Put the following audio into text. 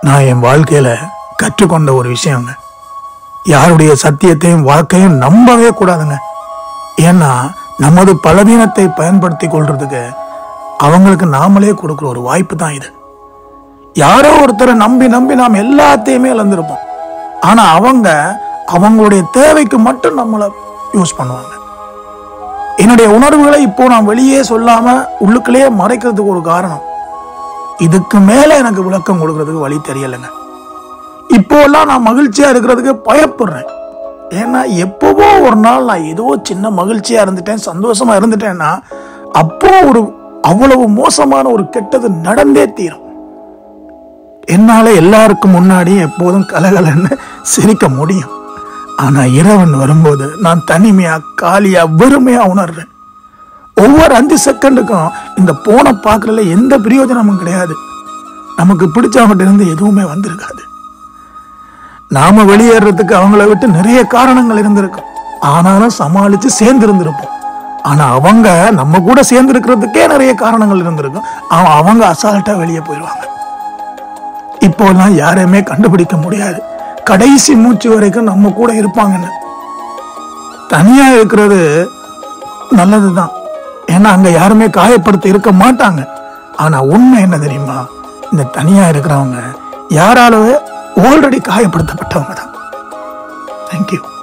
நான் என் வாழ்க்கையில கற்றுக்கொண்ட ஒரு விஷயங்க யாருடைய சத்தியத்தையும் வாக்கையும் நம்பவே கூடாதுங்க ஏன்னா நமது பலவீனத்தை பயன்படுத்தி கொள்றதுக்கு அவங்களுக்கு நாமளே கொடுக்குற ஒரு வாய்ப்பு தான் இது யாரோ ஒருத்தரை நம்பி நம்பி நாம் எல்லாத்தையுமே இழந்திருப்போம் ஆனா அவங்க அவங்களுடைய தேவைக்கு மட்டும் நம்மளை யூஸ் பண்ணுவாங்க என்னுடைய உணர்வுகளை இப்போ நான் வெளியே சொல்லாம உள்ளுக்குள்ளேயே மறைக்கிறதுக்கு ஒரு காரணம் இதுக்கு மேல எனக்கு விளக்கம் கொடுக்கறதுக்கு வழி தெரியலைங்க இப்போல்லாம் நான் மகிழ்ச்சியா இருக்கிறதுக்கு பயப்படுறேன் ஏன்னா எப்பவோ ஒரு நாள் நான் ஏதோ சின்ன மகிழ்ச்சியா இருந்துட்டேன் சந்தோஷமா இருந்துட்டேன்னா அப்போ ஒரு அவ்வளவு மோசமான ஒரு கெட்டது நடந்தே தீரும் என்னால எல்லாருக்கும் முன்னாடி எப்போதும் கலகலன்னு சிரிக்க முடியும் ஆனா இறைவன் வரும்போது நான் தனிமையா காலியா வெறுமையா உணர்றேன் ஒவ்வொரு அஞ்சு செகண்டுக்கும் இந்த போனை பார்க்கறதுல எந்த பிரயோஜனமும் கிடையாது நமக்கு பிடிச்சவங்கிட்ட இருந்து எதுவுமே வந்திருக்காது நாம வெளியேறதுக்கு அவங்கள விட்டு நிறைய காரணங்கள் இருந்திருக்கும் ஆனாலும் சமாளிச்சு சேர்ந்து இருந்திருப்போம் ஆனா அவங்க நம்ம கூட சேர்ந்து இருக்கிறதுக்கே நிறைய காரணங்கள் இருந்திருக்கும் ஆனா அவங்க அசால்ட்டா வெளியே போயிடுவாங்க இப்போலாம் யாரையுமே கண்டுபிடிக்க முடியாது கடைசி மூச்சு வரைக்கும் நம்ம கூட இருப்பாங்கன்னு தனியா இருக்கிறது நல்லதுதான் ஏன்னா அங்க யாருமே காயப்படுத்த இருக்க மாட்டாங்க ஆனா உண்மை என்ன தெரியுமா இந்த தனியா இருக்கிறவங்க யாராலும் ஆல்ரெடி காயப்படுத்தப்பட்டவங்க தான் தேங்க்யூ